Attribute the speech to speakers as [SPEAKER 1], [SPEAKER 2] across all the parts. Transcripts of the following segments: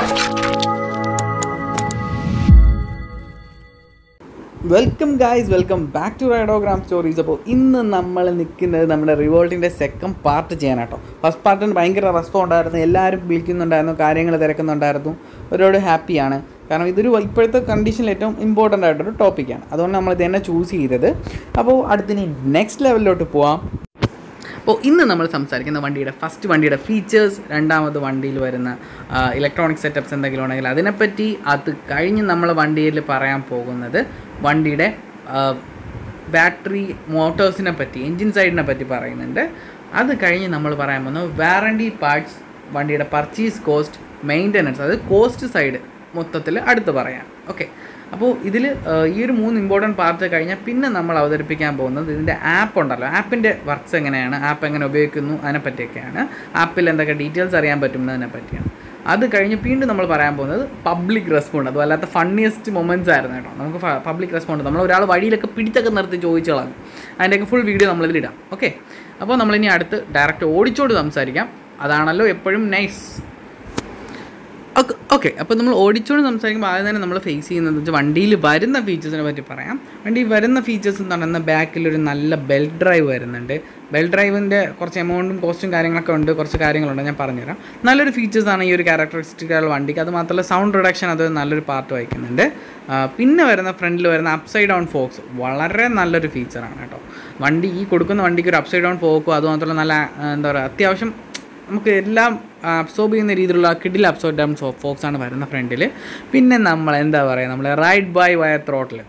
[SPEAKER 1] Welcome guys welcome back to Ridogram stories അപ്പോൾ ഇന്ന് നമ്മൾ നിൽക്കുന്നത് നമ്മുടെ റിവോൾട്ടിൻ്റെ സെക്കൻഡ് പാർട്ട് ചെയ്യാനാട്ടോ ഫസ്റ്റ് പാർട്ടിന് ഭയങ്കര റെസ്പോണ്ട് ഉണ്ടായിരുന്നു എല്ലാവരും വിളിക്കുന്നുണ്ടായിരുന്നു കാര്യങ്ങൾ തിരക്കുന്നുണ്ടായിരുന്നു ഒരുപാട് ഹാപ്പിയാണ് കാരണം ഇതൊരു ഇപ്പോഴത്തെ കണ്ടീഷനിൽ ഏറ്റവും ഇമ്പോർട്ടൻ്റ് ആയിട്ടൊരു ടോപ്പിക്കാണ് അതുകൊണ്ട് നമ്മൾ ഇത് തന്നെ ചൂസ് ചെയ്തത് അപ്പോൾ അടുത്തിന് നെക്സ്റ്റ് ലെവലിലോട്ട് പോവാം അപ്പോൾ ഇന്ന് നമ്മൾ സംസാരിക്കുന്ന വണ്ടിയുടെ ഫസ്റ്റ് വണ്ടിയുടെ ഫീച്ചേഴ്സ് രണ്ടാമത് വണ്ടിയിൽ വരുന്ന ഇലക്ട്രോണിക് സെറ്റപ്സ് എന്തെങ്കിലും ഉണ്ടെങ്കിൽ അതിനെപ്പറ്റി അത് കഴിഞ്ഞ് നമ്മൾ വണ്ടിയിൽ പറയാൻ പോകുന്നത് വണ്ടിയുടെ ബാറ്ററി മോട്ടോഴ്സിനെ പറ്റി എൻജിൻ സൈഡിനെ പറ്റി പറയുന്നുണ്ട് അത് കഴിഞ്ഞ് നമ്മൾ പറയാൻ പോകുന്നത് വാറണ്ടി പാർട്സ് വണ്ടിയുടെ പർച്ചേസ് കോസ്റ്റ് മെയിൻ്റനൻസ് അത് കോസ്റ്റ് സൈഡ് മൊത്തത്തിൽ അടുത്ത് പറയാം ഓക്കെ അപ്പോൾ ഇതിൽ ഈ ഒരു മൂന്ന് ഇമ്പോർട്ടൻറ്റ് പാർട്ട് കഴിഞ്ഞാൽ പിന്നെ നമ്മൾ അവതരിപ്പിക്കാൻ പോകുന്നത് ഇതിൻ്റെ ആപ്പ് ഉണ്ടല്ലോ ആപ്പിൻ്റെ വർക്ക്സ് എങ്ങനെയാണ് ആപ്പ് എങ്ങനെ ഉപയോഗിക്കുന്നു അതിനെപ്പറ്റിയൊക്കെയാണ് ആപ്പിൽ എന്തൊക്കെ ഡീറ്റെയിൽസ് അറിയാൻ പറ്റുന്നതിനെ പറ്റിയാണ് അത് കഴിഞ്ഞ് വീണ്ടും നമ്മൾ പറയാൻ പോകുന്നത് പബ്ലിക് റെസ്പോണ്ട് അതും അല്ലാത്ത ഫണ്ണിയസ്റ്റ് മൊമെൻറ്റ്സ് ആയിരുന്നു കേട്ടോ നമുക്ക് പബ്ലിക് റെസ്പോണ്ട് നമ്മൾ ഒരാൾ വഴിയിലൊക്കെ പിടിച്ചൊക്കെ നിർത്തി ചോദിച്ചു കളഞ്ഞു അതിൻ്റെയൊക്കെ ഫുൾ വീഡിയോ നമ്മളിതിലിടാം ഓക്കെ അപ്പോൾ നമ്മളിനി അടുത്ത് ഡയറക്റ്റ് ഓടിച്ചോട് സംസാരിക്കാം അതാണല്ലോ എപ്പോഴും നൈസ് ഓക്കെ ഓക്കെ അപ്പോൾ നമ്മൾ ഓടിച്ചോണ്ട് സംസാരിക്കുമ്പോൾ ആദ്യം തന്നെ നമ്മൾ ഫേസ് ചെയ്യുന്നത് വെച്ചാൽ വണ്ടിയിൽ വരുന്ന ഫീച്ചേഴ്സിനെ പറ്റി പറയാം വണ്ടി വരുന്ന ഫീച്ചേഴ്സ് എന്ന് പറയുന്നത് ബാക്കിൽ ഒരു നല്ല ബെൽറ്റ് ഡ്രൈവ് വരുന്നുണ്ട് ബെൽറ്റ് ഡ്രൈവിൻ്റെ കുറച്ച് എമൗണ്ടും കോസ്റ്റും കാര്യങ്ങളൊക്കെ ഉണ്ട് കുറച്ച് കാര്യങ്ങളുണ്ട് ഞാൻ പറഞ്ഞുതരാം നല്ലൊരു ഫീച്ചേഴ്സാണ് ഈ ഒരു ക്യാരക്ടറിസ്റ്റിക്കുള്ള വണ്ടിക്ക് അത് മാത്രമല്ല സൗണ്ട് റിഡക്ഷൻ അത് നല്ലൊരു പാർട്ട് വഹിക്കുന്നുണ്ട് പിന്നെ വരുന്ന ഫ്രണ്ടിൽ വരുന്ന അപ്സൈഡ് ഡൗൺ ഫോക്സ് വളരെ നല്ലൊരു ഫീച്ചറാണ് കേട്ടോ വണ്ടി ഈ കൊടുക്കുന്ന വണ്ടിക്ക് ഒരു അപ്സൈഡ് ഡൗൺ ഫോക്കും അതുമാത്രമല്ല നല്ല എന്താ പറയുക അത്യാവശ്യം നമുക്ക് എല്ലാം അബ്സോർബ് ചെയ്യുന്ന രീതിയിലുള്ള കിഡിൽ അബ്സോർബ് ഡൗൺ ഫോക്സ് ആണ് വരുന്ന ഫ്രണ്ടിൽ പിന്നെ നമ്മൾ എന്താ പറയുക നമ്മൾ റൈഡ് ബൈ വയർ ത്രോട്ടിൽ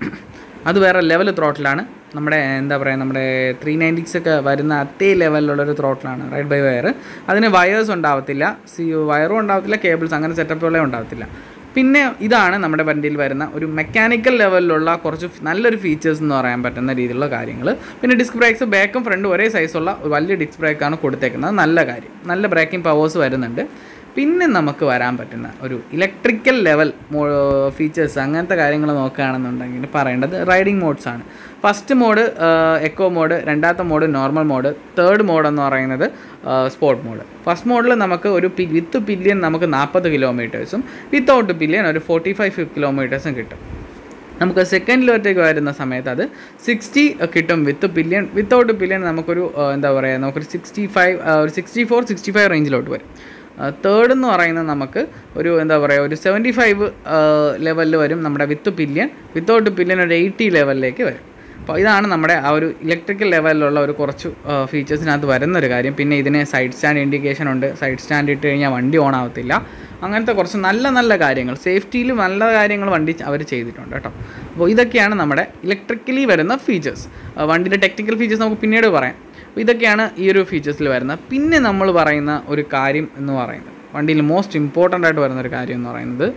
[SPEAKER 1] അത് വേറെ ലെവൽ ത്രോട്ടിലാണ് നമ്മുടെ എന്താ പറയുക നമ്മുടെ ത്രീ നയൻറ്റീസ് ഒക്കെ വരുന്ന അതേ ലെവലിലുള്ളൊരു ത്രോട്ടിലാണ് റൈഡ് ബൈ വയർ അതിന് വയേഴ്സ് ഉണ്ടാവത്തില്ല സി വയറും ഉണ്ടാവത്തില്ല കേബിൾസ് അങ്ങനെ സെറ്റപ്പുകളെ ഉണ്ടാവത്തില്ല പിന്നെ ഇതാണ് നമ്മുടെ വണ്ടിയിൽ വരുന്ന ഒരു മെക്കാനിക്കൽ ലെവലിലുള്ള കുറച്ച് നല്ലൊരു ഫീച്ചേഴ്സ് എന്ന് പറയാൻ പറ്റുന്ന രീതിയിലുള്ള കാര്യങ്ങൾ പിന്നെ ഡിസ്ക് ബ്രേക്സ് ബാക്കും ഫ്രണ്ടും ഒരേ സൈസുള്ള ഒരു വലിയ ഡിസ്ക് ബ്രേക്കാണ് കൊടുത്തേക്കുന്നത് നല്ല കാര്യം നല്ല ബ്രേക്കിംഗ് പവേഴ്സ് വരുന്നുണ്ട് പിന്നെ നമുക്ക് വരാൻ പറ്റുന്ന ഒരു ഇലക്ട്രിക്കൽ ലെവൽ ഫീച്ചേഴ്സ് അങ്ങനത്തെ കാര്യങ്ങൾ നോക്കുകയാണെന്നുണ്ടെങ്കിൽ പറയേണ്ടത് റൈഡിങ് മോഡ്സ് ആണ് ഫസ്റ്റ് മോഡ് എക്കോ മോഡ് രണ്ടാമത്തെ mode normal mode third mode എന്ന് പറയുന്നത് സ്പോർട്ട് മോഡ് ഫസ്റ്റ് മോഡിൽ നമുക്ക് ഒരു പി വിത്ത് പില്യൻ നമുക്ക് നാൽപ്പത് കിലോമീറ്റേഴ്സും വിത്തൗട്ട് പില്യൻ ഒരു ഫോർട്ടി ഫൈവ് കിലോമീറ്റേഴ്സും കിട്ടും നമുക്ക് സെക്കൻഡിലോട്ടേക്ക് വരുന്ന സമയത്ത് അത് സിക്സ്റ്റി കിട്ടും വിത്ത് പില്യൺ വിത്തൗട്ട് പില്യൺ നമുക്കൊരു എന്താ പറയുക നമുക്കൊരു സിക്സ്റ്റി ഫൈവ് ഒരു സിക്സ്റ്റി ഫോർ സിക്സ്റ്റി ഫൈവ് റേഞ്ചിലോട്ട് വരും തേർഡ് എന്ന് പറയുന്നത് നമുക്ക് ഒരു എന്താ പറയുക ഒരു സെവൻറ്റി ഫൈവ് ലെവലിൽ വരും നമ്മുടെ വിത്ത് പില്യൺ വിത്തൗട്ട് പില്യൺ ഒരു എയ്റ്റി ലെവലിലേക്ക് വരും അപ്പോൾ ഇതാണ് നമ്മുടെ ആ ഒരു ഇലക്ട്രിക്കൽ ലെവലിലുള്ള ഒരു കുറച്ച് ഫീച്ചേഴ്സിനകത്ത് വരുന്ന ഒരു കാര്യം പിന്നെ ഇതിന് സൈഡ് സ്റ്റാൻഡ് ഇൻഡിക്കേഷൻ ഉണ്ട് സൈഡ് സ്റ്റാൻഡ് ഇട്ട് കഴിഞ്ഞാൽ വണ്ടി ഓൺ ആവത്തില്ല അങ്ങനത്തെ കുറച്ച് നല്ല നല്ല കാര്യങ്ങൾ സേഫ്റ്റിയിൽ നല്ല കാര്യങ്ങൾ വണ്ടി അവർ ചെയ്തിട്ടുണ്ട് കേട്ടോ അപ്പോൾ ഇതൊക്കെയാണ് നമ്മുടെ ഇലക്ട്രിക്കലി വരുന്ന ഫീച്ചേഴ്സ് വണ്ടിയുടെ ടെക്നിക്കൽ ഫീച്ചേഴ്സ് നമുക്ക് പിന്നീട് പറയാം അപ്പോൾ ഇതൊക്കെയാണ് ഈ ഒരു ഫീച്ചേഴ്സിൽ വരുന്നത് പിന്നെ നമ്മൾ പറയുന്ന ഒരു കാര്യം എന്ന് പറയുന്നത് വണ്ടിയിൽ മോസ്റ്റ് ഇമ്പോർട്ടൻ്റ് ആയിട്ട് വരുന്ന ഒരു കാര്യം എന്ന് പറയുന്നത്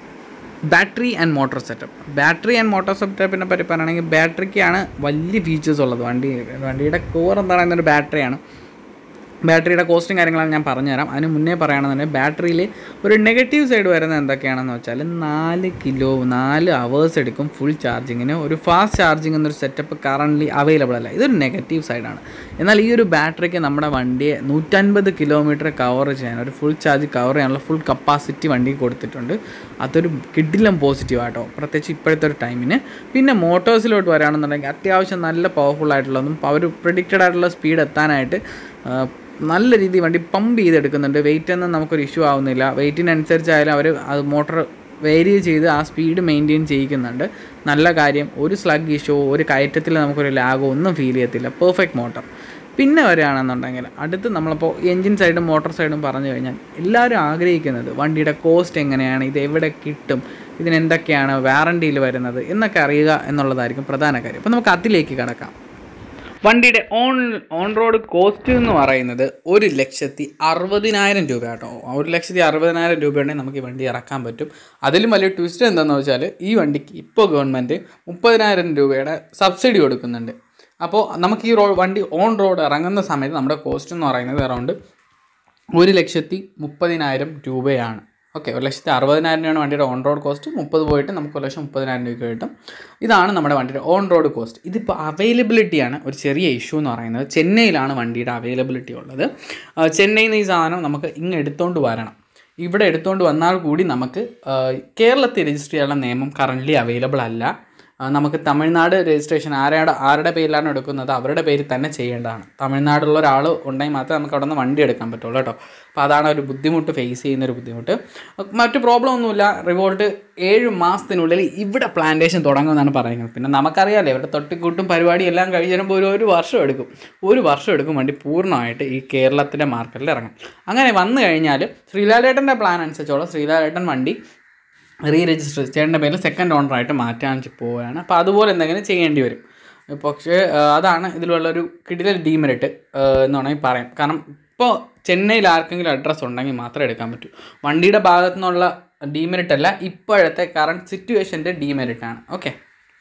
[SPEAKER 1] battery and motor setup battery and motor സെറ്റപ്പിനെ പറ്റി പറയുകയാണെങ്കിൽ ബാറ്ററിക്കാണ് വലിയ ഫീച്ചേഴ്സ് ഉള്ളത് വണ്ടി വണ്ടിയുടെ കോർ എന്ന് പറയുന്ന ഒരു ബാറ്ററിയാണ് ബാറ്ററിയുടെ കോസ്റ്റും കാര്യങ്ങളാണ് ഞാൻ പറഞ്ഞുതരാം അതിന് മുന്നേ പറയുകയാണെന്നുണ്ടെങ്കിൽ ബാറ്ററിയിൽ ഒരു നെഗറ്റീവ് സൈഡ് വരുന്നത് എന്തൊക്കെയാണെന്ന് വെച്ചാൽ നാല് കിലോ നാല് അവേഴ്സ് എടുക്കും ഫുൾ ചാർജിങ്ങിന് ഒരു ഫാസ്റ്റ് ചാർജിങ് എന്നൊരു സെറ്റപ്പ് കറൻ്റ്ലി അവൈലബിൾ അല്ല ഇതൊരു നെഗറ്റീവ് സൈഡാണ് എന്നാൽ ഈ ഒരു ബാറ്ററിക്ക് നമ്മുടെ വണ്ടിയെ നൂറ്റൻപത് കിലോമീറ്റർ കവർ ചെയ്യാൻ ഒരു ഫുൾ ചാർജ് കവർ ചെയ്യാനുള്ള ഫുൾ കപ്പാസിറ്റി വണ്ടിക്ക് കൊടുത്തിട്ടുണ്ട് അതൊരു കിഡിലും പോസിറ്റീവ് ആട്ടോ പ്രത്യേകിച്ച് ഇപ്പോഴത്തെ ഒരു ടൈമിന് പിന്നെ മോട്ടോഴ്സിലോട്ട് വരികയാണെന്നുണ്ടെങ്കിൽ അത്യാവശ്യം നല്ല പവർഫുൾ ആയിട്ടുള്ളതും അവർ പ്രിഡിക്റ്റഡ് ആയിട്ടുള്ള സ്പീഡ് എത്താനായിട്ട് നല്ല രീതിയിൽ വണ്ടി പമ്പ് ചെയ്തെടുക്കുന്നുണ്ട് വെയിറ്റ് ഒന്നും നമുക്കൊരു ഇഷ്യൂ ആവുന്നില്ല വെയിറ്റിനനുസരിച്ചായാലും അവർ അത് മോട്ടർ വേരി ചെയ്ത് ആ സ്പീഡ് മെയിൻറ്റെയിൻ ചെയ്യിക്കുന്നുണ്ട് നല്ല കാര്യം ഒരു സ്ലഗ് ഇഷ്യൂ ഒരു കയറ്റത്തിൽ നമുക്കൊരു ലാഗോ ഒന്നും ഫീൽ ചെയ്യത്തില്ല പെർഫെക്റ്റ് മോട്ടർ പിന്നെ വരികയാണെന്നുണ്ടെങ്കിൽ അടുത്ത് നമ്മളിപ്പോൾ എൻജിൻ സൈഡും മോട്ടോർ സൈഡും പറഞ്ഞു കഴിഞ്ഞാൽ എല്ലാവരും ആഗ്രഹിക്കുന്നത് വണ്ടിയുടെ കോസ്റ്റ് എങ്ങനെയാണ് ഇത് എവിടെ കിട്ടും ഇതിനെന്തൊക്കെയാണ് വാറണ്ടിയിൽ വരുന്നത് എന്നൊക്കെ അറിയുക എന്നുള്ളതായിരിക്കും പ്രധാന കാര്യം അപ്പോൾ നമുക്ക് അതിലേക്ക് കിടക്കാം വണ്ടിയുടെ ഓൺ ഓൺ റോഡ് കോസ്റ്റ് എന്ന് പറയുന്നത് ഒരു ലക്ഷത്തി അറുപതിനായിരം രൂപ കേട്ടോ ഒരു ലക്ഷത്തി അറുപതിനായിരം രൂപയുണ്ടെങ്കിൽ നമുക്ക് ഈ വണ്ടി ഇറക്കാൻ പറ്റും അതിലും വലിയ ട്വിസ്റ്റ് എന്താണെന്ന് വെച്ചാൽ ഈ വണ്ടിക്ക് ഇപ്പോൾ ഗവൺമെൻറ് മുപ്പതിനായിരം രൂപയുടെ സബ്സിഡി കൊടുക്കുന്നുണ്ട് അപ്പോൾ നമുക്ക് ഈ റോ വണ്ടി ഓൺ റോഡ് ഇറങ്ങുന്ന സമയത്ത് നമ്മുടെ കോസ്റ്റ് എന്ന് പറയുന്നത് അറൗണ്ട് ഒരു ലക്ഷത്തി മുപ്പതിനായിരം രൂപയാണ് ഓക്കെ ഒരു ലക്ഷത്തി അറുപതിനായിരം രൂപയാണ് വണ്ടിയുടെ ഓൺ റോഡ് കോസ്റ്റ് മുപ്പത് പോയിട്ട് നമുക്ക് ഒരു ലക്ഷം മുപ്പതിനായിരം രൂപ കിട്ടും ഇതാണ് നമ്മുടെ വണ്ടിയുടെ ഓൺ റോഡ് കോസ്റ്റ് ഇതിപ്പോൾ അവൈലബിലിറ്റിയാണ് ഒരു ചെറിയ ഇഷ്യൂ എന്ന് പറയുന്നത് ചെന്നൈയിലാണ് വണ്ടിയുടെ അവൈലബിലിറ്റി ഉള്ളത് ആ, ചെന്നൈയിൽ നിന്ന് ഈ സാധനം നമുക്ക് ഇങ്ങ് എടുത്തുകൊണ്ട് വരണം ഇവിടെ എടുത്തുകൊണ്ട് വന്നാൽ കൂടി നമുക്ക് ആ, കേരളത്തിൽ രജിസ്റ്റർ ചെയ്യാനുള്ള നിയമം കറൻ്റ്ലി അവൈലബിൾ അല്ല ആ, നമുക്ക് തമിഴ്നാട് രജിസ്ട്രേഷൻ ആരുടെ ആരുടെ പേരിലാണ് എടുക്കുന്നത് അവരുടെ പേരിൽ തന്നെ ചെയ്യേണ്ടതാണ് തമിഴ്നാടുള്ള ഒരാൾ ഉണ്ടെങ്കിൽ മാത്രമേ നമുക്ക് അവിടെ നിന്ന് വണ്ടി എടുക്കാൻ പറ്റുള്ളൂ കേട്ടോ അപ്പോൾ അതാണ് ഒരു ബുദ്ധിമുട്ട് ഫേസ് ചെയ്യുന്ന ഒരു ബുദ്ധിമുട്ട് മറ്റു പ്രോബ്ലം ഒന്നുമില്ല റിവോൾട്ട് ഏഴ് മാസത്തിനുള്ളിൽ ഇവിടെ പ്ലാന്റേഷൻ തുടങ്ങുമെന്നാണ് പറയുന്നത് പിന്നെ നമുക്കറിയാമല്ലോ ഇവരുടെ തൊട്ടിക്കൂട്ടും പരിപാടി എല്ലാം കഴിഞ്ഞ് വരുമ്പോൾ ഒരു ഒരു വർഷം എടുക്കും ഒരു വർഷം എടുക്കും വണ്ടി പൂർണ്ണമായിട്ട് ഈ കേരളത്തിൻ്റെ മാർക്കറ്റിൽ ഇറങ്ങും അങ്ങനെ വന്നു കഴിഞ്ഞാൽ ശ്രീലാലേട്ടൻ്റെ പ്ലാൻ അനുസരിച്ചോളം ശ്രീലാലേട്ടൻ വണ്ടി റീ രജിസ്റ്റർ ചേട്ടൻ്റെ പേരിൽ സെക്കൻഡ് ഓണറായിട്ട് മാറ്റാൻ പോവുകയാണ് അപ്പോൾ അതുപോലെ എന്തെങ്കിലും ചെയ്യേണ്ടി വരും പക്ഷേ ആ, അതാണ് ഇതിലുള്ളൊരു കിടിലൽ ഡീമെറിറ്റ് എന്ന് വേണമെങ്കിൽ പറയാം കാരണം ഇപ്പോൾ ചെന്നൈയിൽ ആർക്കെങ്കിലും അഡ്രസ്സ് ഉണ്ടെങ്കിൽ മാത്രമേ എടുക്കാൻ പറ്റൂ വണ്ടിയുടെ ഭാഗത്തു നിന്നുള്ള ഡീമെറിറ്റ് അല്ല ഇപ്പോഴത്തെ കറണ്ട് സിറ്റുവേഷൻ്റെ ഡീമെറിറ്റ് ആണ് ഓക്കെ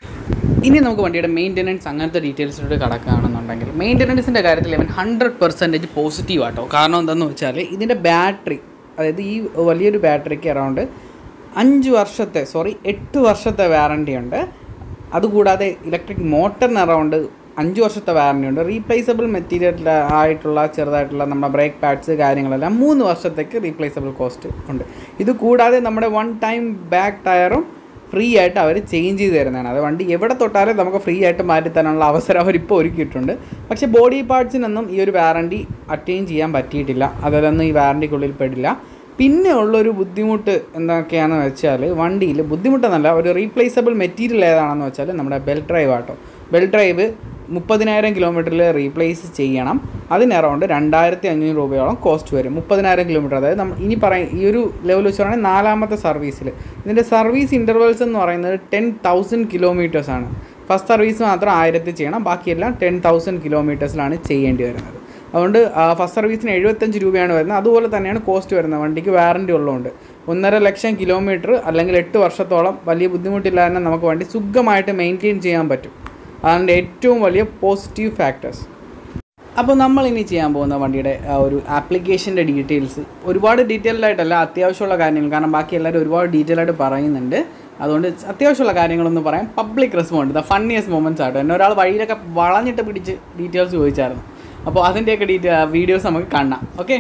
[SPEAKER 1] ഇനി നമുക്ക് വണ്ടിയുടെ മെയിൻ്റനൻസ് അങ്ങനത്തെ ഡീറ്റെയിൽസിലോട്ട് കടക്കുകയാണെന്നുണ്ടെങ്കിൽ മെയിൻ്റനൻസിൻ്റെ കാര്യത്തിൽ ഇവൻ ഹൺഡ്രഡ് പെർസെൻറ്റേജ് പോസിറ്റീവ് ആട്ടോ കാരണം എന്താണെന്ന് വെച്ചാൽ ഇതിൻ്റെ ബാറ്ററി അതായത് ഈ വലിയൊരു ബാറ്ററിക്ക് അറൗണ്ട് അഞ്ച് വർഷത്തെ സോറി എട്ട് വർഷത്തെ വാറണ്ടി ഉണ്ട് അതുകൂടാതെ ഇലക്ട്രിക് മോട്ടറിന് അറൗണ്ട് അഞ്ച് വർഷത്തെ വാറണ്ടി ഉണ്ട് റീപ്ലേസബിൾ മെറ്റീരിയൽ ആയിട്ടുള്ള ചെറുതായിട്ടുള്ള നമ്മുടെ ബ്രേക്ക് പാഡ്സ് കാര്യങ്ങളെല്ലാം മൂന്ന് വർഷത്തേക്ക് റീപ്ലേസബിൾ കോസ്റ്റ് ഉണ്ട് ഇത് കൂടാതെ നമ്മുടെ വൺ ടൈം ബാക്ക് ടയറും ഫ്രീ ആയിട്ട് അവർ ചേഞ്ച് ചെയ്ത് തരുന്നതാണ് അത് വണ്ടി എവിടെ തൊട്ടാലും നമുക്ക് ഫ്രീ ആയിട്ട് മാറ്റി തരാനുള്ള അവസരം അവരിപ്പോൾ ഒരുക്കിയിട്ടുണ്ട് പക്ഷേ ബോഡി പാർട്സിനൊന്നും ഈ ഒരു വാറണ്ടി അറ്റൈൻ ചെയ്യാൻ പറ്റിയിട്ടില്ല അതിലൊന്നും ഈ വാറണ്ടിക്കുള്ളിൽ പെടില്ല പിന്നെ ഉള്ളൊരു ബുദ്ധിമുട്ട് എന്തൊക്കെയാണെന്ന് വെച്ചാൽ വണ്ടിയിൽ ബുദ്ധിമുട്ടെന്നല്ല ഒരു റീപ്ലേസബിൾ മെറ്റീരിയൽ ഏതാണെന്ന് വെച്ചാൽ നമ്മുടെ ബെൽ ഡ്രൈവ് ആട്ടോ ബെൽ ഡ്രൈവ് മുപ്പതിനായിരം കിലോമീറ്ററിൽ റീപ്ലേസ് ചെയ്യണം അതിന് അറൗണ്ട് രണ്ടായിരത്തി അഞ്ഞൂറ് രൂപയോളം കോസ്റ്റ് വരും മുപ്പതിനായിരം കിലോമീറ്റർ അതായത് നമ്മൾ ഇനി പറയും ഈ ഒരു ലെവൽ വെച്ച് പറയുന്നത് നാലാമത്തെ സർവീസിൽ ഇതിൻ്റെ സർവീസ് ഇൻ്റർവെൽസ് എന്ന് പറയുന്നത് ടെൻ തൗസൻഡ് കിലോമീറ്റേഴ്സാണ് ഫസ്റ്റ് സർവീസ് മാത്രം ആയിരത്തിൽ ചെയ്യണം ബാക്കിയെല്ലാം ടെൻ തൗസൻഡ് കിലോമീറ്റേഴ്സിലാണ് ചെയ്യേണ്ടി വരുന്നത് അതുകൊണ്ട് ഫസ്റ്റ് സർവീസിന് എഴുപത്തഞ്ച് രൂപയാണ് വരുന്നത് അതുപോലെ തന്നെയാണ് കോസ്റ്റ് വരുന്നത് വണ്ടിക്ക് വാറൻറ്റി ഉള്ളതുകൊണ്ട് ഒന്നര ലക്ഷം കിലോമീറ്റർ അല്ലെങ്കിൽ എട്ട് വർഷത്തോളം വലിയ ബുദ്ധിമുട്ടില്ലാതെ തന്നെ നമുക്ക് വണ്ടി സുഖമായിട്ട് മെയിൻറ്റെയിൻ ചെയ്യാൻ പറ്റും അതാണ് ഏറ്റവും വലിയ പോസിറ്റീവ് ഫാക്ടേഴ്സ് അപ്പോൾ നമ്മൾ ഇനി ചെയ്യാൻ പോകുന്ന വണ്ടിയുടെ ആ ഒരു ആപ്ലിക്കേഷൻ്റെ ഡീറ്റെയിൽസ് ഒരുപാട് ഡീറ്റെയിൽഡ് ആയിട്ടല്ല അത്യാവശ്യമുള്ള കാര്യങ്ങൾ കാരണം ബാക്കി എല്ലാവരും ഒരുപാട് ഡീറ്റെയിൽ ആയിട്ട് പറയുന്നുണ്ട് അതുകൊണ്ട് അത്യാവശ്യമുള്ള കാര്യങ്ങളൊന്ന് പറയാം public respond the funniest moments ആട്ടോ എന്നെ ഒരാൾ വഴിയിലൊക്കെ വളഞ്ഞിട്ട് പിടിച്ച് ഡീറ്റെയിൽസ് ചോദിച്ചായിരുന്നു അപ്പോൾ അതിൻ്റെയൊക്കെ ഡീറ്റെയിൽ വീഡിയോസ് നമുക്ക് കാണാം ഓക്കെ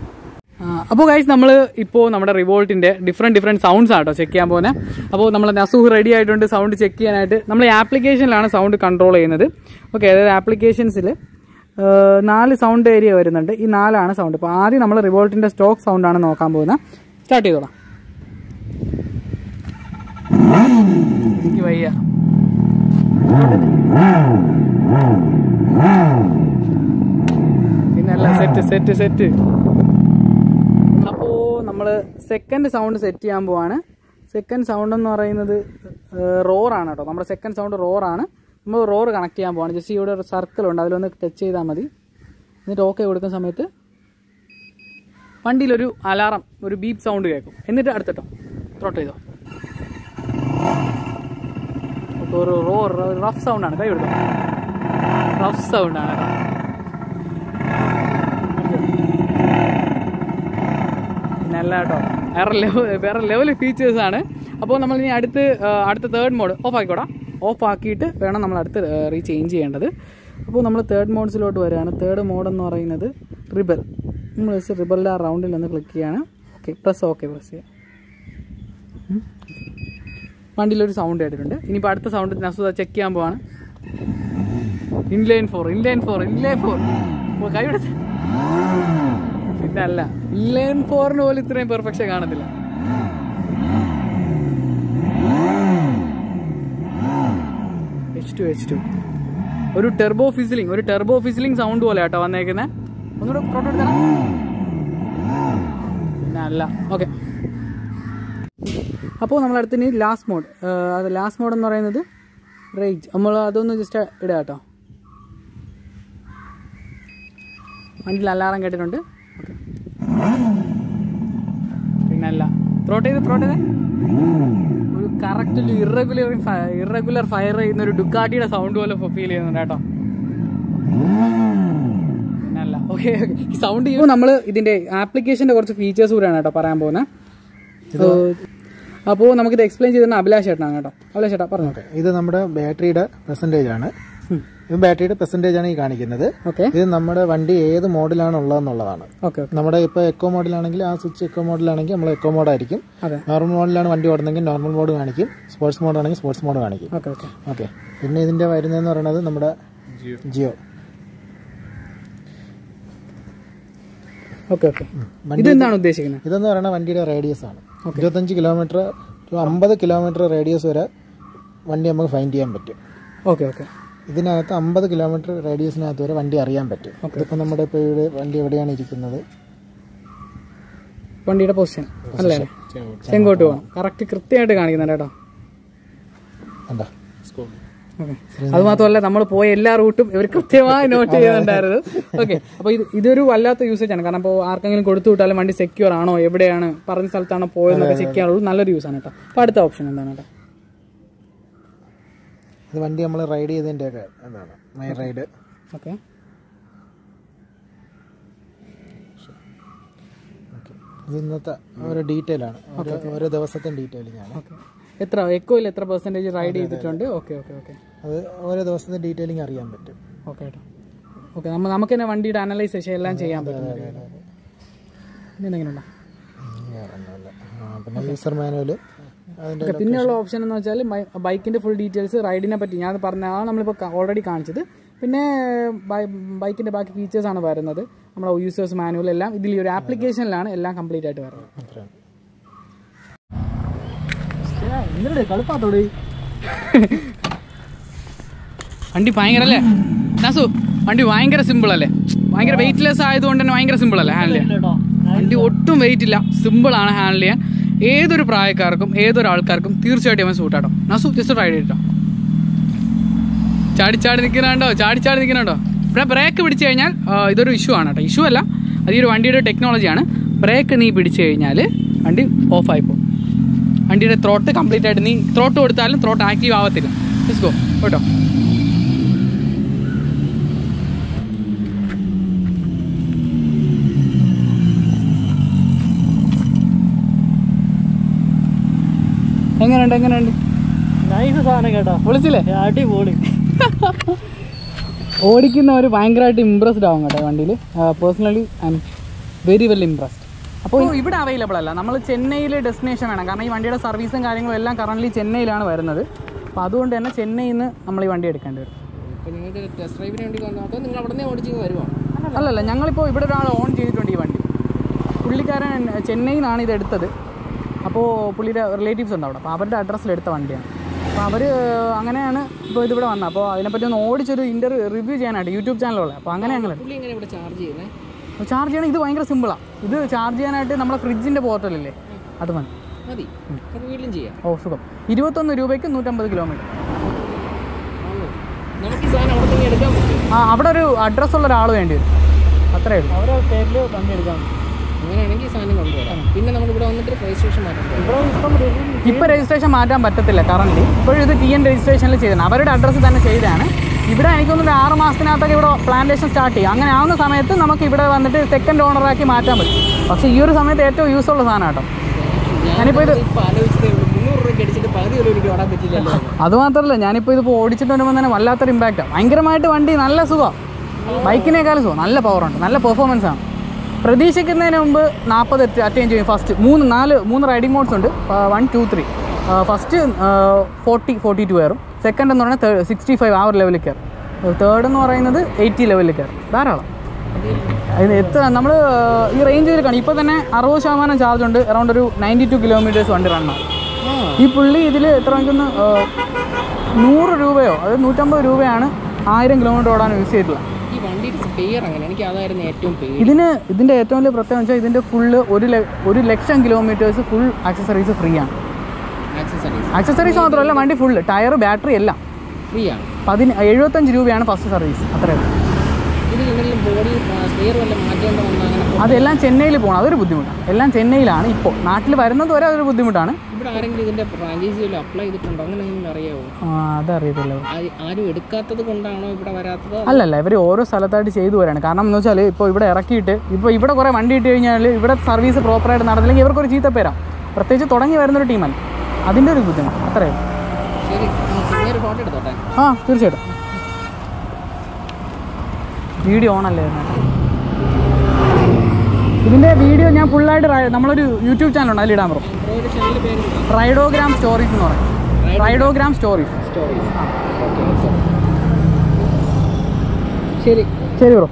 [SPEAKER 1] അപ്പോൾ ഗൈസ് നമ്മൾ ഇപ്പോൾ നമ്മുടെ റിവോൾട്ടിൻ്റെ ഡിഫറെൻറ്റ് ഡിഫറെൻറ്റ് സൗണ്ട്സ് ആട്ടോ ചെക്ക് ചെയ്യാൻ പോകുന്നത് അപ്പോൾ നമ്മൾ നസൂഹ് റെഡി ആയിട്ടുണ്ട് സൗണ്ട് ചെക്ക് ചെയ്യാനായിട്ട് നമ്മൾ ഈ ആപ്ലിക്കേഷനിലാണ് സൗണ്ട് കൺട്രോൾ ചെയ്യുന്നത് ഓക്കെ അതായത് ആപ്ലിക്കേഷൻസിൽ നാല് സൗണ്ട് ഏരിയ വരുന്നുണ്ട് ഈ നാലാണ് സൗണ്ട് ഇപ്പോൾ ആദ്യം നമ്മൾ റിവോൾട്ടിൻ്റെ സ്റ്റോക്ക് സൗണ്ടാണ് നോക്കാൻ പോകുന്നത് സ്റ്റാർട്ട് ചെയ്തോളാം എനിക്ക് വയ്യ പിന്നല്ല സെറ്റ് സെറ്റ് സെറ്റ് അപ്പോൾ നമ്മൾ സെക്കൻഡ് സൗണ്ട് സെറ്റ് ചെയ്യാൻ പോവാണ് സെക്കൻഡ് സൗണ്ട് എന്ന് പറയുന്നത് റോറാണ് കേട്ടോ നമ്മുടെ സെക്കൻഡ് സൗണ്ട് റോറാണ് നമ്മൾ റോർ കണക്ട് ചെയ്യാൻ പോവാണ് ജസ്റ്റ് ഇവിടെ ഒരു സർക്കിൾ ഉണ്ട് അതിലൊന്ന് ടച്ച് ചെയ്താൽ മതി എന്നിട്ട് ഓക്കെ കൊടുക്കുന്ന സമയത്ത് വണ്ടിയിലൊരു അലാറം ഒരു ബീപ്പ് സൗണ്ട് കേൾക്കും എന്നിട്ട് അടുത്തിട്ടോ ത്രോട്ട് ചെയ്തോ അപ്പോൾ ഒരു റോർ റഫ് സൗണ്ടാണ് കൈ കൊടുത്തോ റഫ് സൗണ്ടാണ് കേട്ടോ നല്ല കേട്ടോ വേറെ ലെവൽ വേറെ ലെവൽ ഫീച്ചേഴ്സ് ആണ് അപ്പോൾ നമ്മൾ ഇനി അടുത്ത് ആ, അടുത്ത തേർഡ് മോഡ് ഓഫ് ആക്കിക്കോടാ ഓഫ് ആക്കിയിട്ട് വേണം നമ്മൾ അടുത്ത് റീ ചേഞ്ച് ചെയ്യേണ്ടത് അപ്പോൾ നമ്മൾ തേർഡ് മോഡ്സിലോട്ട് വരികയാണ് തേർഡ് മോഡ് എന്ന് പറയുന്നത് റിബൽ നമ്മൾ ജസ്റ്റ് റിബലിൻ്റെ ആ റൗണ്ടിൽ ഒന്ന് ക്ലിക്ക് ചെയ്യാണ് ഓക്കെ പ്ലസ് ഓക്കെ പ്രസ് ചെയ്യാം ഉം. വണ്ടിയിലൊരു സൗണ്ട് കേട്ടിട്ടുണ്ട് ഇനിയിപ്പോൾ അടുത്ത സൗണ്ട് നസുദ ചെക്ക് ചെയ്യാൻ പോവാണ് inline four inline four inline four കൈ വിടത്ത് പിന്നെ അല്ല ഇൻലൈൻ ഫോറിന് പോലും ഇത്രയും പെർഫെക്ഷൻ കാണത്തില്ല എച്ച് ടു എച്ച് ടു ഒരു ടെർബോ ഫിസിലിംഗ് ഒരു ടെർബോ ഫിസിലിംഗ് സൗണ്ട് പോലെ കേട്ടോ വന്നേക്കുന്നത് ഒന്നുകൂടെ ഫോട്ടോ എടുത്തരാം പിന്നെ അല്ല ഓക്കെ അപ്പോൾ നമ്മളടുത്ത് ഇനി ലാസ്റ്റ് മോഡ് അത് ലാസ്റ്റ് മോഡ് എന്ന് പറയുന്നത് റേഞ്ച് നമ്മൾ അതൊന്ന് ജസ്റ്റ് ഇടുക കേട്ടോ വണ്ടിയിൽ അലാറം കേട്ടിട്ടുണ്ട് ഓക്കെ പിന്നെ അല്ല ത്രോട്ട് ചെയ്ത് ത്രോട്ട് ചെയ്ത് ഒരു കറക്റ്റ് ഒരു ഇറഗുലർ ഇറഗുലർ ഫയർ ചെയ്യുന്ന ഒരു ഡുക്കാട്ടിയുടെ സൗണ്ട് പോലെ ഫീൽ ചെയ്യുന്നുണ്ട് കേട്ടോ പിന്നെ അല്ല ഓക്കെ ഈ സൗണ്ട് ചെയ്യുമ്പോൾ നമ്മൾ ഇതിൻ്റെ ആപ്ലിക്കേഷൻ്റെ കുറച്ച് ഫീച്ചേഴ്സ് കൂടെയാണ് കേട്ടോ പറയാൻ പോകുന്നത് അപ്പോൾ നമുക്കിത് എക്സ്പ്ലെയിൻ ചെയ്തിരുന്ന അഭിലാഷ് ചേട്ടനാണ് കേട്ടോ അഭിലാഷ് ചേട്ടാ പറഞ്ഞു
[SPEAKER 2] ഇത് നമ്മുടെ ബാറ്ററിയുടെ പെർസെൻറ്റേജ് ആണ് ഇത് ബാറ്ററിയുടെ പെർസെൻറ്റേജ് ആണ് ഈ കാണിക്കുന്നത്
[SPEAKER 3] ഓക്കെ
[SPEAKER 2] ഇത് നമ്മുടെ വണ്ടി ഏത് മോഡിലാണ് ഉള്ളതെന്നുള്ളതാണ്
[SPEAKER 3] ഓക്കെ ഓക്കെ
[SPEAKER 2] നമ്മുടെ ഇപ്പോൾ എക്കോ മോഡിലാണെങ്കിൽ ആ സ്വിച്ച് എക്കോ മോഡിലാണെങ്കിൽ നമ്മൾ എക്കോ മോഡായിരിക്കും
[SPEAKER 3] അതെ
[SPEAKER 2] നോർമൽ മോഡിലാണ് വണ്ടി ഓടുന്നെങ്കിൽ നോർമൽ മോഡ് കാണിക്കും സ്പോർട്സ് മോഡാണെങ്കിൽ സ്പോർട്സ് മോഡ് കാണിക്കും
[SPEAKER 3] ഓക്കെ ഓക്കെ
[SPEAKER 2] ഓക്കെ പിന്നെ ഇതിൻ്റെ വരുന്നതെന്ന് പറയുന്നത് നമ്മുടെ ജിയോ
[SPEAKER 3] ഓക്കെ ഓക്കെ ഇതെന്താണ് ഉദ്ദേശിക്കുന്നത്
[SPEAKER 2] ഇതെന്ന് പറയുന്നത് വണ്ടിയുടെ റേഡിയസ് ആണ് ഇരുപത്തഞ്ച് കിലോമീറ്റർ ടു അമ്പത് കിലോമീറ്റർ റേഡിയസ് വരെ വണ്ടി നമുക്ക് ഫൈൻഡ് ചെയ്യാൻ പറ്റും
[SPEAKER 3] ഓക്കെ ഓക്കെ
[SPEAKER 2] ഇതിനകത്ത് അമ്പത് കിലോമീറ്റർ റേഡിയസിനകത്ത് വരെ വണ്ടി അറിയാൻ പറ്റും ഇതിപ്പോൾ നമ്മുടെ ഇപ്പോൾ ഇവിടെ വണ്ടി എവിടെയാണ് ഇരിക്കുന്നത്
[SPEAKER 3] വണ്ടിയുടെ പൊസിഷൻ അല്ലേ ചെങ്കോട്ട് പോകണം കറക്റ്റ് കൃത്യമായിട്ട് കാണിക്കുന്നുണ്ട് കേട്ടോ
[SPEAKER 2] എന്താ
[SPEAKER 3] ഓക്കെ അത് മാത്രമല്ല നമ്മൾ പോയ എല്ലാ റൂട്ടും ഇവർ കൃത്യമായി നോട്ട് ചെയ്യുന്നുണ്ടായിരുന്നു ഓക്കെ അപ്പോൾ ഇത് ഇതൊരു വല്ലാത്ത യൂസേജ് ആണ് കാരണം ഇപ്പോൾ ആർക്കെങ്കിലും കൊടുത്തു വിട്ടാലും വണ്ടി സെക്യൂർ ആണോ എവിടെയാണ് പറഞ്ഞ സ്ഥലത്താണോ പോയതെന്നൊക്കെ ചെക്ക് ചെയ്യാനുള്ള നല്ലൊരു യൂസ് ആണ് കേട്ടോ അപ്പോൾ അടുത്ത ഓപ്ഷൻ എന്താണ് കേട്ടോ
[SPEAKER 2] ഇത് വണ്ടി നമ്മൾ റൈഡ് ചെയ്തതിൻ്റെ ഒക്കെ എന്താണ് മൈ റൈഡ്
[SPEAKER 3] ഓക്കെ
[SPEAKER 2] ഇത് ഇന്നത്തെ ഒരു ഡീറ്റെയിൽ ആണ് ഓരോ ഓരോ ദിവസത്തെ ഡീറ്റെയിലിംഗ് ആണ്
[SPEAKER 3] ഓക്കെ എത്ര എക്കോയിൽ എത്ര പെർസെൻറ്റേജ് റൈഡ് ചെയ്തിട്ടുണ്ട് ഓക്കെ ഓക്കെ ഓക്കെ
[SPEAKER 2] അത് ഓരോ ദിവസത്തെ ഡീറ്റെയിലിംഗ് അറിയാൻ പറ്റും
[SPEAKER 3] ഓക്കെ കേട്ടോ ഓക്കെ നമ്മൾ നമുക്ക് തന്നെ വണ്ടിയുടെ അനലൈസേഷൻ എല്ലാം ചെയ്യാൻ പറ്റും ഇതെങ്ങനെയുണ്ടോ
[SPEAKER 2] ഉം, വേറെ ഒന്നുമില്ല. ആ, പിന്നെ യൂസർ മാനുവൽ അതിൻ്റെ
[SPEAKER 3] ഓക്കെ പിന്നെയുള്ള ഓപ്ഷൻ എന്ന് വെച്ചാൽ ബൈക്കിന്റെ ഫുൾ ഡീറ്റെയിൽസ് റൈഡിനെ പറ്റി ഞാൻ പറഞ്ഞ ആ നമ്മളിപ്പോൾ ഓൾറെഡി കാണിച്ചത് പിന്നെ ബൈക്കിന്റെ ബാക്കി ഫീച്ചേഴ്സ് ആണ് വരുന്നത് നമ്മുടെ യൂസേഴ്സ് മാനുവൽ എല്ലാം ഇതിൽ ഈ ഒരു ആപ്ലിക്കേഷനിലാണ് എല്ലാം കംപ്ലീറ്റ് ആയിട്ട് വരുന്നത്
[SPEAKER 2] അത്രയാണ്
[SPEAKER 3] കളിപ്പാത്തോടെ വണ്ടി ഭയങ്കര അല്ലേ നാസു വണ്ടി ഭയങ്കര സിമ്പിൾ അല്ലേ ഭയങ്കര വെയിറ്റ്ലെസ് ആയതുകൊണ്ട് തന്നെ ഭയങ്കര സിമ്പിൾ അല്ലേ ഹാൻഡിൽ ചെയ്യാൻ വണ്ടി ഒട്ടും വെയിറ്റ് ഇല്ല സിമ്പിൾ ആണ് ഹാൻഡിൽ ചെയ്യാൻ ഏതൊരു പ്രായക്കാർക്കും ഏതൊരു ആൾക്കാർക്കും തീർച്ചയായിട്ടും അവൻ സൂട്ടാട്ടോ നാസു ജസ്റ്റ് റൈഡ് ചെയ്തിട്ടോ ചാടി ചാടി നിൽക്കുന്നുണ്ടോ ചാടി ചാടി നിൽക്കുന്നുണ്ടോ ഇവിടെ ബ്രേക്ക് പിടിച്ചു കഴിഞ്ഞാൽ ആ, ഇതൊരു ഇഷ്യൂ ആണ് കേട്ടോ ഇഷ്യൂ അല്ല അത് ഈ ഒരു വണ്ടിയുടെ ടെക്നോളജിയാണ് ബ്രേക്ക് നീ പിടിച്ചു കഴിഞ്ഞാൽ വണ്ടി ഓഫായി പോകും വണ്ടിയുടെ ത്രോട്ട് കംപ്ലീറ്റ് ആയിട്ട് നീ ത്രോട്ട് കൊടുത്താലും ത്രോട്ട് ആക്റ്റീവ് ആവത്തില്ല ലെറ്റ്സ് ഗോ കേട്ടോ എങ്ങനെയുണ്ട് എങ്ങനെയുണ്ട്
[SPEAKER 2] നൈസ് സാധനം കേട്ടോ
[SPEAKER 3] വിളിച്ചില്ലേ
[SPEAKER 2] അടിപൊളി
[SPEAKER 3] ഓടിക്കുന്നവർ ഭയങ്കരമായിട്ട് ഇമ്പ്രസ്ഡ് ആവും കേട്ടോ വണ്ടിയിൽ personally I am very well impressed അപ്പോൾ ഇവിടെ അവൈലബിൾ അല്ല നമ്മൾ ചെന്നൈയിൽ ഡെസ്റ്റിനേഷൻ വേണം കാരണം ഈ വണ്ടിയുടെ സർവീസും കാര്യങ്ങളും എല്ലാം കറൻ്റ് ചെന്നൈയിലാണ് വരുന്നത് അപ്പോൾ അതുകൊണ്ട് തന്നെ ചെന്നൈയിൽ നിന്ന് നമ്മൾ ഈ വണ്ടി എടുക്കേണ്ടി വരും
[SPEAKER 4] ഇപ്പൊ നിങ്ങൾക്ക് ടെസ്റ്റ് ഡ്രൈവിന് വേണ്ടി വന്നോ അതോ നിങ്ങൾ അവിടെ നിന്ന് ഓടിച്ചിങ് വരുവാണ്
[SPEAKER 3] അല്ലല്ല ഞങ്ങളിപ്പോൾ ഇവിടെ ഒരാൾ ഓൺ ചെയ്തിട്ടുണ്ട് ഈ വണ്ടി പുള്ളിക്കാരൻ ചെന്നൈയിൽ നിന്നാണ് ഇത് എടുത്തത് അപ്പോൾ പുള്ളിയുടെ റിലേറ്റീവ്സ് ഉണ്ട് അവിടെ അപ്പോൾ അവരുടെ അഡ്രസ്സിൽ എടുത്ത വണ്ടിയാണ് അപ്പോൾ അവർ അങ്ങനെയാണ് ഇപ്പോൾ ഇതിവിടെ വന്നത് അപ്പോൾ അതിനെപ്പറ്റി ഒന്ന് ഓടിച്ചൊരു ഇൻ്റർ റിവ്യൂ ചെയ്യാനായിട്ട് യൂട്യൂബ് ചാനലുള്ള അപ്പോൾ അങ്ങനെ ഞങ്ങൾ
[SPEAKER 4] പുള്ളി എങ്ങനെ ഇവിടെ ചാർജ് ചെയ്യുന്നത്
[SPEAKER 3] ചാർജ് ചെയ്യണം ഇത് ഭയങ്കര സിമ്പിളാണ് ഇത് ചാർജ് ചെയ്യാനായിട്ട് നമ്മളെ ഫ്രിഡ്ജിൻ്റെ പോർട്ടലില്ലേ അത് മതി
[SPEAKER 4] മതി നമുക്ക് വീട്ടിലും ചെയ്യാം
[SPEAKER 3] ഓ സുഖം ഇരുപത്തൊന്ന് രൂപയ്ക്ക് നൂറ്റമ്പത് കിലോമീറ്റർ
[SPEAKER 4] ആണോ നമുക്ക് ഈ സാധനം അവിടെ തന്നെ എടുക്കാൻ പറ്റും
[SPEAKER 3] ആ അവിടെ ഒരു അഡ്രസ്സുള്ള ഒരാൾ വേണ്ടി വരും അത്രേ ഉള്ളൂ
[SPEAKER 2] അവരെ പേരിൽ വണ്ടി എടുക്കാൻ
[SPEAKER 4] അങ്ങനെയാണെങ്കിൽ ഈ സാധനം കൊണ്ടുവരാം പിന്നെ നമ്മൾ ഇവിടെ വന്നിട്ട് രജിസ്ട്രേഷൻ മാറ്റം
[SPEAKER 3] ഇപ്പോൾ രജിസ്ട്രേഷൻ മാറ്റാൻ പറ്റത്തില്ല കറന്റ് ഇപ്പോഴും ഇത് ടി എൻ രജിസ്ട്രേഷനിൽ ചെയ്തതാണ് അവരുടെ അഡ്രസ്സ് തന്നെ ചെയ്തതാണ് ഇവിടെ എനിക്ക് തോന്നുന്നു ഒരു ആറ് മാസത്തിനകത്തൊക്കെ ഇവിടെ പ്ലാന്റേഷൻ സ്റ്റാർട്ട് ചെയ്യും അങ്ങനെ ആവുന്ന സമയത്ത് നമുക്ക് ഇവിടെ വന്നിട്ട് സെക്കൻഡ് ഓണറാക്കി മാറ്റാൻ പറ്റും പക്ഷേ ഈ ഒരു സമയത്ത് ഏറ്റവും യൂസ് ഉള്ള സാധനം കേട്ടോ ഞാനിപ്പോൾ ഇത്
[SPEAKER 4] ഇപ്പൊ ആലോചിച്ചതേ ഉള്ളൂ മുന്നൂറ് രൂപയ്ക്ക് അടിച്ചിട്ട് പകുതി ഒരു എനിക്ക് ഓടാൻ പറ്റില്ലല്ലോ
[SPEAKER 3] അതുമാത്രമല്ല ഞാനിപ്പോൾ ഇതിപ്പോൾ ഓടിച്ചിട്ട് വരുമ്പോൾ തന്നെ വല്ലാത്തൊരു ഇമ്പാക്റ്റാണ് ഭയങ്കരമായിട്ട് വണ്ടി നല്ല സുഖമാണ് ബൈക്കിനേക്കാളും സുഖം നല്ല പവറുണ്ട് നല്ല പെർഫോമൻസ് ആണ് പ്രതീക്ഷിക്കുന്നതിന് മുമ്പ് നാൽപ്പത് അറ്റൈൻ ചെയ്യും ഫസ്റ്റ് മൂന്ന് നാല് മൂന്ന് റൈഡിംഗ് മോഡ്സ് ഉണ്ട് one two three first forty forty two കയറും സെക്കൻഡ് എന്ന് പറഞ്ഞാൽ സിക്സ്റ്റി ഫൈവ് ആ ഒരു ലെവലിൽ കയറും തേർഡ് എന്ന് പറയുന്നത് എയ്റ്റി ലെവലിൽ കയറും ധാരാളം ഇത് എത്ര നമ്മൾ ഈ റേഞ്ചിൽ കാണും ഇപ്പോൾ തന്നെ അറുപത് ശതമാനം ചാർജ് ഉണ്ട് അറൗണ്ട് ഒരു നയൻറ്റി ടു കിലോമീറ്റേഴ്സ് വണ്ടി റണ്ണാണ് ഈ പുള്ളി ഇതിൽ എത്ര എനിക്കൊന്ന് നൂറ് രൂപയോ അത് നൂറ്റമ്പത് രൂപയാണ് ആയിരം കിലോമീറ്റർ ഓടാൻ യൂസ് ചെയ്തിട്ടുള്ളത്
[SPEAKER 4] ഈ വണ്ടിയുടെ സ്പെയർ അങ്ങനെ എനിക്ക് അതായിരുന്നു ഏറ്റവും പേര്
[SPEAKER 3] ഇതിന് ഇതിൻ്റെ ഏറ്റവും വലിയ പ്രത്യേകത വെച്ചാൽ ഇതിൻ്റെ ഫുള്ള് ഒരു ല- ഒരു ലക്ഷം കിലോമീറ്റേഴ്സ് ഫുൾ ആക്സസറീസ് ഫ്രീ ആണ്
[SPEAKER 4] ആക്സസറീസ്
[SPEAKER 3] ആക്സസറീസ് മാത്രമല്ല വണ്ടി ഫുള്ള് ടയർ ബാറ്ററി എല്ലാം
[SPEAKER 4] ഫ്രീ ആണ്
[SPEAKER 3] പതിന് എഴുപത്തഞ്ച് രൂപയാണ് ഫസ്റ്റ് സർവീസ് അത്രയും
[SPEAKER 4] ഇത് എന്തെങ്കിലും ബോഡി സ്പെയർ വല്ല മാറ്റേണ്ട വന്ന അങ്ങനെ
[SPEAKER 3] അതെല്ലാം ചെന്നൈയിൽ പോകണം അതൊരു ബുദ്ധിമുട്ടാണ് എല്ലാം ചെന്നൈയിലാണ് ഇപ്പോൾ നാട്ടിൽ വരുന്നത് വരെ അതൊരു ബുദ്ധിമുട്ടാണ്
[SPEAKER 4] ഇവിടെ ആരെങ്കിലും ഇതിന്റെ ഫ്രാഞ്ചൈസി വല്ല അപ്ലൈ ചെയ്തിട്ടുണ്ടോ അങ്ങനെ എന്തെങ്കിലും അറിയാവോ
[SPEAKER 3] ആ, അതറിയത്തില്ല
[SPEAKER 4] ആ- ആരും എടുക്കാത്തത് കൊണ്ടാണോ ഇവിടെ വരാത്തത്
[SPEAKER 3] അല്ലല്ല ഇവർ ഓരോ സ്ഥലത്തായിട്ട് ചെയ്തു വരാണ് കാരണം എന്ന് വെച്ചാൽ ഇപ്പോൾ ഇവിടെ ഇറക്കിയിട്ട് ഇപ്പോൾ ഇവിടെ കുറേ വണ്ടി ഇട്ട് കഴിഞ്ഞാൽ ഇവിടെ സർവീസ് പ്രോപ്പറായിട്ട് നടന്നില്ലെങ്കിൽ ഇവർക്കൊരു ചീത്തപ്പേരാ പ്രത്യേകിച്ച് തുടങ്ങി വരുന്നൊരു ടീമല്ല അതിൻ്റെ ഒരു ബുദ്ധിമുട്ട് അത്രയേ ഉള്ളൂ.
[SPEAKER 4] ശരി ഞാൻ ഒരു ഫോട്ടോ എടുത്തോട്ടെ
[SPEAKER 3] ആ തീർച്ചയായിട്ടും വീഡിയോ ഓൺ അല്ലേ ഇതിനകത്ത്? ഇതിൻ്റെ വീഡിയോ ഞാൻ ഫുള്ളായിട്ട് നമ്മളൊരു യൂട്യൂബ് ചാനലുണ്ട് അതിൽ ഇടാൻ പറയും
[SPEAKER 4] ബ്രോയുടെ ചാനലിൻ്റെ പേര്
[SPEAKER 3] റൈഡോഗ്രാം സ്റ്റോറീസ് എന്ന് പറയും റൈഡോഗ്രാം സ്റ്റോറീസ്
[SPEAKER 4] സ്റ്റോറീസ് ഓക്കെ ശരി
[SPEAKER 3] ശരി ബ്രോ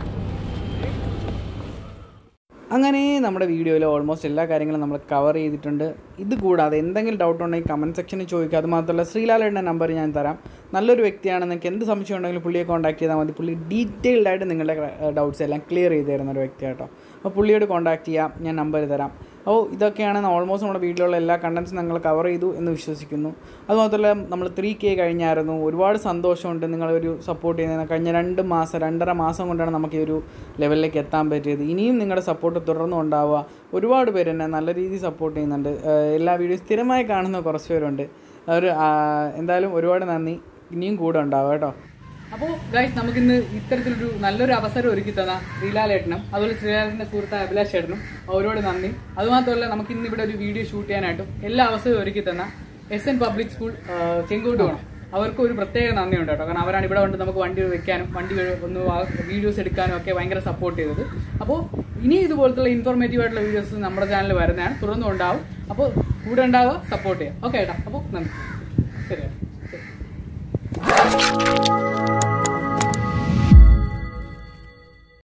[SPEAKER 1] അങ്ങനെ നമ്മുടെ വീഡിയോയിൽ ഓൾമോസ്റ്റ് എല്ലാ കാര്യങ്ങളും നമ്മൾ കവർ ചെയ്തിട്ടുണ്ട് ഇത് കൂടാതെ എന്തെങ്കിലും ഡൗട്ട് ഉണ്ടെങ്കിൽ കമൻറ്റ് സെക്ഷനിൽ ചോദിക്കുക അത് മാത്രമല്ല ശ്രീലാലയുടെ നമ്പർ ഞാൻ തരാം നല്ലൊരു വ്യക്തിയാണ് നിങ്ങൾക്ക് എന്ത് സംശയം ഉണ്ടെങ്കിലും പുള്ളിയെ കോൺടാക്ട് ചെയ്താൽ മതി പുള്ളി ഡീറ്റെയിൽഡ് ആയിട്ട് നിങ്ങളുടെ ഡൗട്ട്സ് എല്ലാം ക്ലിയർ ചെയ്ത് തരുന്ന ഒരു വ്യക്തിയാട്ടോ അപ്പോൾ പുള്ളിയോട് കോൺടാക്ട് ചെയ്യാം ഞാൻ നമ്പർ തരാം അപ്പോൾ ഇതൊക്കെയാണ് ഓൾമോസ്റ്റ് നമ്മുടെ വീട്ടിലുള്ള എല്ലാ കണ്ടൻസും ഞങ്ങൾ കവർ ചെയ്തു എന്ന് വിശ്വസിക്കുന്നു അതുമാത്രമല്ല നമ്മൾ ത്രീ കെ കഴിഞ്ഞായിരുന്നു ഒരുപാട് സന്തോഷമുണ്ട് നിങ്ങളൊരു സപ്പോർട്ട് ചെയ്യുന്ന കഴിഞ്ഞ രണ്ട് മാസം രണ്ടര മാസം കൊണ്ടാണ് നമുക്ക് ഈ ഒരു ലെവലിലേക്ക് എത്താൻ പറ്റിയത് ഇനിയും നിങ്ങളുടെ സപ്പോർട്ട് തുടർന്നും ഉണ്ടാവുക ഒരുപാട് പേര് എന്നെ നല്ല രീതിയിൽ സപ്പോർട്ട് ചെയ്യുന്നുണ്ട് ഏഹ് എല്ലാ വീഡിയോ സ്ഥിരമായി കാണുന്ന കുറച്ച് പേരുണ്ട് അവർ എന്തായാലും ഒരുപാട് നന്ദി ഇനിയും കൂടെ ഉണ്ടാവുക കേട്ടോ
[SPEAKER 3] അപ്പോൾ ഗൈസ് നമുക്കിന്ന് ഇത്തരത്തിലൊരു നല്ലൊരു അവസരം ഒരുക്കി തന്ന ശ്രീലാലേട്ടനും അതുപോലെ ശ്രീലാലേട്ടൻ്റെ സുഹൃത്തായ അഭിലാഷ് ചേട്ടനും അവരോട് നന്ദി അതുമാത്രമല്ല നമുക്ക് ഇന്ന് ഇവിടെ ഒരു വീഡിയോ ഷൂട്ട് ചെയ്യാനായിട്ടും എല്ലാ അവസരവും ഒരുക്കി തന്ന S N public school Chengottu വേണം അവർക്ക് ഒരു പ്രത്യേക നന്ദിയുണ്ട് കേട്ടോ കാരണം അവരാണ് ഇവിടെ കൊണ്ട് നമുക്ക് വണ്ടി വെക്കാനും വണ്ടി ഒന്ന് വീഡിയോസ് എടുക്കാനും ഒക്കെ ഭയങ്കര സപ്പോർട്ട് ചെയ്തത് അപ്പോൾ ഇനി ഇതുപോലത്തുള്ള ഇൻഫോർമേറ്റീവ് ആയിട്ടുള്ള വീഡിയോസ് നമ്മുടെ ചാനലിൽ വരുന്നതാണ് തുടർന്നും ഉണ്ടാവും അപ്പോൾ കൂടെ ഉണ്ടാവുക സപ്പോർട്ട് ചെയ്യുക ഓക്കെ ഏട്ടാ അപ്പോൾ നന്ദി ശരി